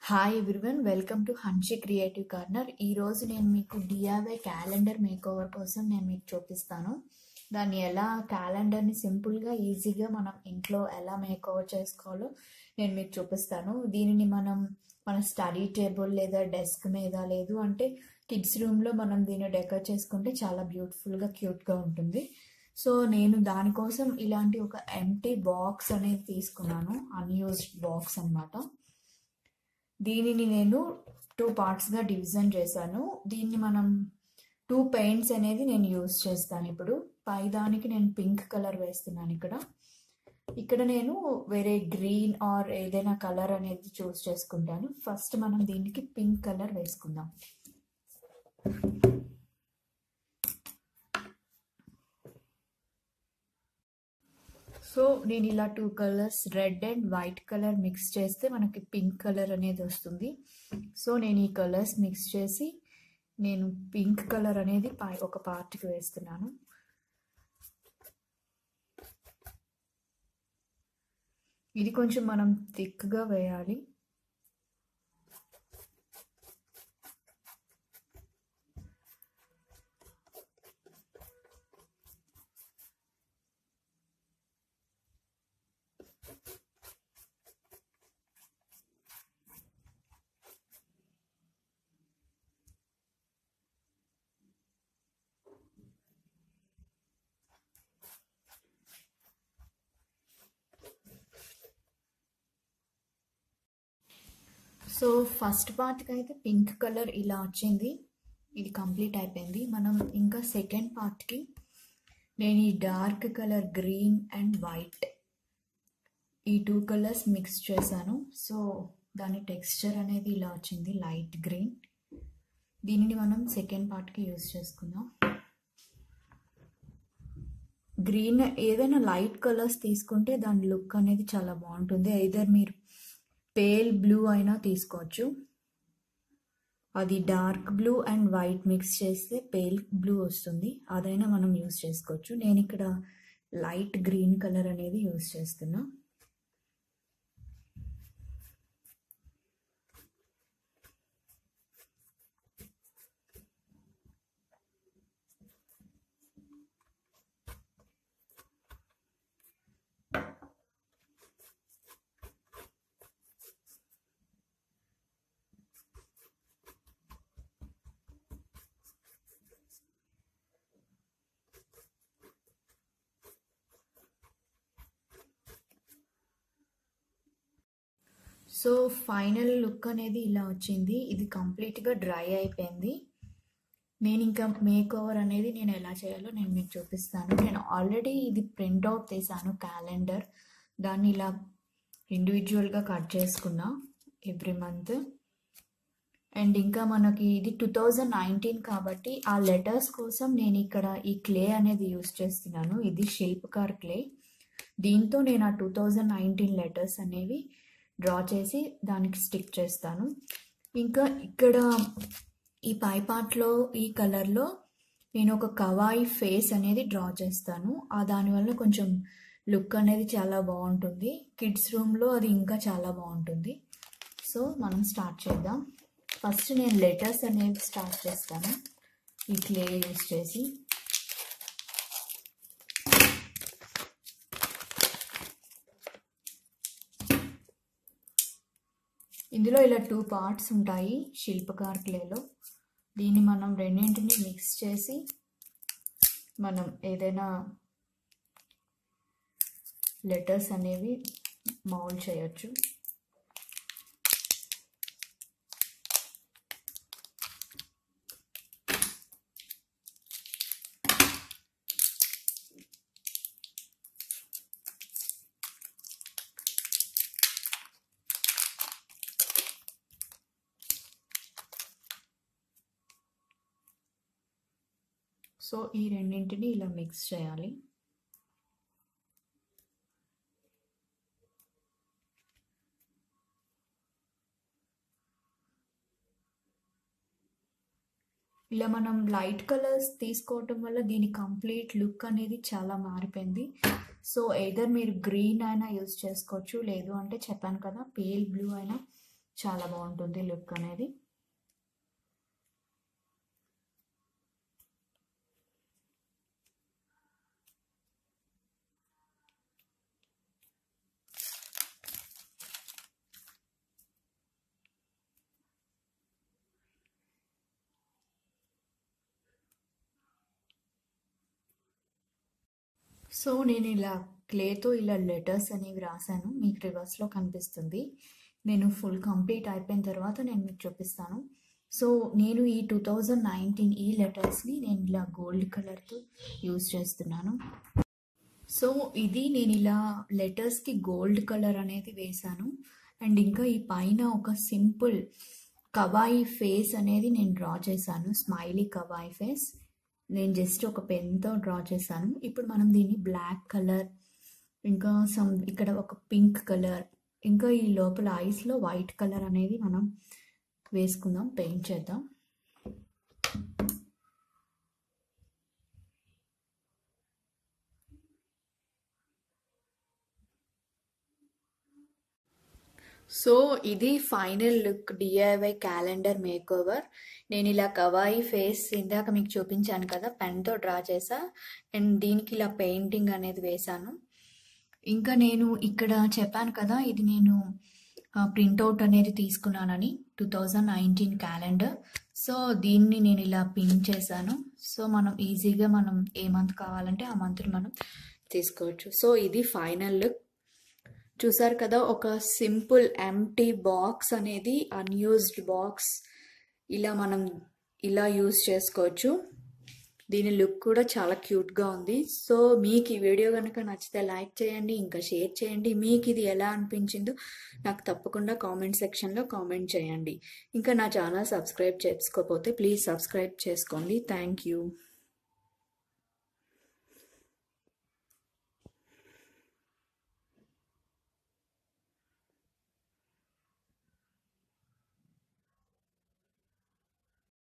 hi everyone welcome to Hanshi creative corner ఈరోజు నేను మీకు డిఐవై క్యాలెండర్ మేకోవర్ కోసం నేను మీకు చూపిస్తాను దాన్ని ఎలా క్యాలెండర్ని సింపుల్గా ఈజీగా మనం ఇంట్లో ఎలా మేకోవర్ చేసుకోవాలో నేను మీకు చూపిస్తాను దీనిని మనం మన స్టడీ టేబుల్ లేదా డెస్క్ మీద లేదు అంటే కిడ్స్ రూమ్లో మనం దీన్ని డెకర్ చేసుకుంటే చాలా బ్యూటిఫుల్గా క్యూట్గా ఉంటుంది సో నేను దానికోసం ఇలాంటి ఒక ఎంటీ బాక్స్ అనేది తీసుకున్నాను అన్యూజ్డ్ బాక్స్ అన్నమాట దీనిని నేను టూ పార్ట్స్గా డివిజన్ చేశాను దీన్ని మనం టూ పెయింట్స్ అనేది నేను యూస్ చేస్తాను ఇప్పుడు పై దానికి నేను పింక్ కలర్ వేస్తున్నాను ఇక్కడ ఇక్కడ నేను వేరే గ్రీన్ ఆర్ ఏదైనా కలర్ అనేది చూస్ చేసుకుంటాను ఫస్ట్ మనం దీనికి పింక్ కలర్ వేసుకుందాం సో నేను ఇలా two colours red and white colour mix చేస్తే మనకి పింక్ కలర్ అనేది వస్తుంది సో నేను ఈ కలర్స్ మిక్స్ చేసి నేను పింక్ కలర్ అనేది పై ఒక పార్ట్కి వేస్తున్నాను ఇది కొంచెం మనం థిక్గా వేయాలి సో ఫస్ట్ పార్ట్కి అయితే పింక్ కలర్ ఇలా వచ్చింది ఇది కంప్లీట్ అయిపోయింది మనం ఇంకా సెకండ్ పార్ట్కి నేను ఈ dark colour green and white ఈ టూ కలర్స్ మిక్స్ చేశాను సో దాని టెక్స్చర్ అనేది ఇలా వచ్చింది లైట్ గ్రీన్ దీనిని మనం సెకండ్ పార్ట్కి యూస్ చేసుకుందాం గ్రీన్ ఏదైనా లైట్ కలర్స్ తీసుకుంటే దాని లుక్ అనేది చాలా బాగుంటుంది ఐదర్ మీరు పేల్ బ్లూ అయినా తీసుకోవచ్చు అది dark blue and white mix చేస్తే పేల్ బ్లూ వస్తుంది అదైనా మనం యూస్ చేసుకోవచ్చు నేను ఇక్కడ లైట్ గ్రీన్ కలర్ అనేది యూస్ చేస్తున్నా సో ఫైనల్ లుక్ అనేది ఇలా వచ్చింది ఇది కంప్లీట్గా డ్రై అయిపోయింది నేను ఇంకా మేక్ ఓవర్ అనేది నేను ఎలా చేయాలో నేను మీకు చూపిస్తాను నేను ఆల్రెడీ ఇది ప్రింట్ అవుట్ తీసాను క్యాలెండర్ దాన్ని ఇలా ఇండివిజువల్గా కట్ చేసుకున్నా ఎవ్రీ మంత్ అండ్ ఇంకా మనకి ఇది టూ థౌజండ్ నైన్టీన్ కాబట్టి ఆ లెటర్స్ కోసం నేను ఇక్కడ ఈ క్లే అనేది యూస్ చేస్తున్నాను ఇది శిల్పకార్ క్లే దీంతో నేను ఆ టూ థౌజండ్ నైన్టీన్ లెటర్స్ అనేవి డ్రా చేసి దానికి స్టిక్ చేస్తాను ఇంకా ఇక్కడ ఈ పై పార్ట్లో ఈ కలర్లో నేను ఒక కవాయి ఫేస్ అనేది డ్రా చేస్తాను ఆ దానివల్ల కొంచెం లుక్ అనేది చాలా బాగుంటుంది కిడ్స్ రూమ్లో అది ఇంకా చాలా బాగుంటుంది సో మనం స్టార్ట్ చేద్దాం ఫస్ట్ నేను లెటర్స్ అనేవి స్టార్ట్ చేస్తాను ఈ క్లే యూస్ చేసి ఇందులో ఇలా టూ పార్ట్స్ ఉంటాయి శిల్పకార్ క్లేలో దీన్ని మనం రెండింటిని మిక్స్ చేసి మనం ఏదైనా లెటర్స్ అనేవి మౌల్డ్ చేయొచ్చు సో ఈ రెండింటిని ఇలా మిక్స్ చేయాలి ఇలా మనం లైట్ కలర్స్ తీసుకోవటం వల్ల దీని కంప్లీట్ లుక్ అనేది చాలా మారిపోయింది సో ఎయిదర్ మీరు గ్రీన్ అయినా యూజ్ చేసుకోవచ్చు లేదు అంటే చెప్పాను కదా పేల్ బ్లూ అయినా చాలా బాగుంటుంది లుక్ అనేది సో నేను ఇలా క్లేతో ఇలా లెటర్స్ అనేవి రాశాను మీకు రివర్స్లో కనిపిస్తుంది నేను ఫుల్ కంప్లీట్ అయిపోయిన తర్వాత నేను మీకు చూపిస్తాను సో నేను ఈ టూ థౌజండ్ నైన్టీన్ ఈ లెటర్స్ని నేను ఇలా గోల్డ్ కలర్తో యూజ్ చేస్తున్నాను సో ఇది నేను ఇలా లెటర్స్కి గోల్డ్ కలర్ అనేది వేశాను అండ్ ఇంకా ఈ పైన ఒక సింపుల్ కవాయి ఫేస్ అనేది నేను డ్రా చేశాను స్మైలీ కవాయి ఫేస్ నేను జస్ట్ ఒక పెన్తో డ్రా చేశాను ఇప్పుడు మనం దీన్ని బ్లాక్ కలర్ ఇంకా సమ్ ఇక్కడ ఒక పింక్ కలర్ ఇంకా ఈ లోపల ఐస్లో వైట్ కలర్ అనేది మనం వేసుకుందాం పెయింట్ చేద్దాం సో ఇది final look DIY calendar makeover నేను ఇలా కవాయి ఫేస్ ఇందాక మీకు చూపించాను కదా పెన్తో డ్రా చేసా అండ్ దీనికి ఇలా పెయింటింగ్ అనేది వేశాను ఇంకా నేను ఇక్కడ చెప్పాను కదా ఇది నేను ప్రింట్అవుట్ అనేది తీసుకున్నానని two thousand nineteen calendar so దీన్ని నేను ఇలా పిన్ చేశాను సో మనం ఈజీగా మనం ఏ మంత్ కావాలంటే ఆ మంత్ని మనం తీసుకోవచ్చు సో ఇది ఫైనల్ లుక్ చూసారు కదా ఒక సింపుల్ ఎంటీ బాక్స్ అనేది అన్యూజ్డ్ బాక్స్ ఇలా మనం ఇలా యూజ్ చేసుకోవచ్చు దీని లుక్ కూడా చాలా క్యూట్గా ఉంది సో మీకు ఈ వీడియో కనుక నచ్చితే లైక్ చేయండి ఇంకా షేర్ చేయండి మీకు ఇది ఎలా అనిపించిందో నాకు తప్పకుండా కామెంట్ సెక్షన్లో కామెంట్ చేయండి ఇంకా నా ఛానల్ సబ్స్క్రైబ్ చేసుకోకపోతే ప్లీజ్ సబ్స్క్రైబ్ చేసుకోండి థ్యాంక్ యూ